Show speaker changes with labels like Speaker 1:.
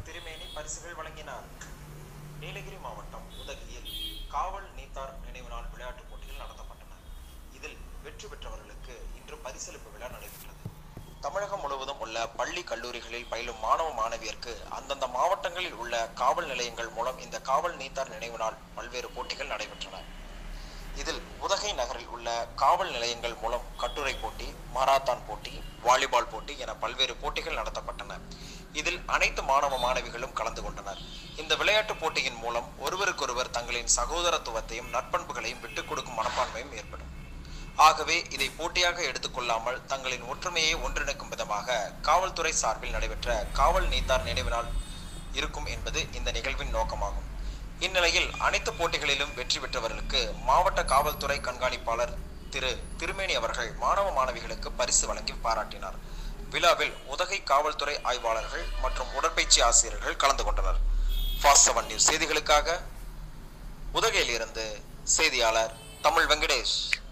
Speaker 1: திருமேனி பரிசுகள் வழங்கினார் நீலகிரி மாவட்டம் உதகையில் காவல் நீத்தார் நினைவு நாள் விளையாட்டுப் போட்டிகள் நடத்தப்பட்டன இதில் வெற்றி பெற்றவர்களுக்கு இன்று பரிசளிப்பு விழா நடைபெற்றது தமிழகம் முழுவதும் உள்ள பள்ளி கல்லூரிகளில் பயிலும் மாணவ மாணவியருக்கு அந்தந்த மாவட்டங்களில் உள்ள காவல் நிலையங்கள் மூலம் இந்த காவல் நீத்தார் நினைவு நாள் பல்வேறு போட்டிகள் நடைபெற்றன இதில் உதகை நகரில் உள்ள காவல் நிலையங்கள் மூலம் கட்டுரை போட்டி மாராத்தான் போட்டி வாலிபால் போட்டி என பல்வேறு போட்டிகள் நடத்தப்பட்டன இதில் அனைத்து மாணவ மாணவிகளும் கலந்து கொண்டனர் இந்த விளையாட்டுப் போட்டியின் மூலம் ஒருவருக்கொருவர் தங்களின் சகோதரத்துவத்தையும் நற்பண்புகளையும் விட்டுக் கொடுக்கும் மனப்பான்மையும் ஏற்படும் ஆகவே இதை போட்டியாக எடுத்துக்கொள்ளாமல் தங்களின் ஒற்றுமையை ஒன்றிணைக்கும் விதமாக காவல்துறை சார்பில் நடைபெற்ற காவல் நீத்தார் நினைவு நாள் இருக்கும் என்பது இந்த நிகழ்வின் நோக்கமாகும் இந்நிலையில் அனைத்து போட்டிகளிலும் வெற்றி பெற்றவர்களுக்கு மாவட்ட காவல்துறை கண்காணிப்பாளர் திரு திருமேனி அவர்கள் மாணவ மாணவிகளுக்கு பரிசு வழங்கி பாராட்டினார் விழாவில் உதகை காவல்துறை ஆய்வாளர்கள் மற்றும் உடற்பயிற்சி ஆசிரியர்கள் கலந்து கொண்டனர் ஃபாஸ்ட் செவன் நியூஸ் செய்திகளுக்காக உதகையிலிருந்து செய்தியாளர் தமிழ் வெங்கடேஷ்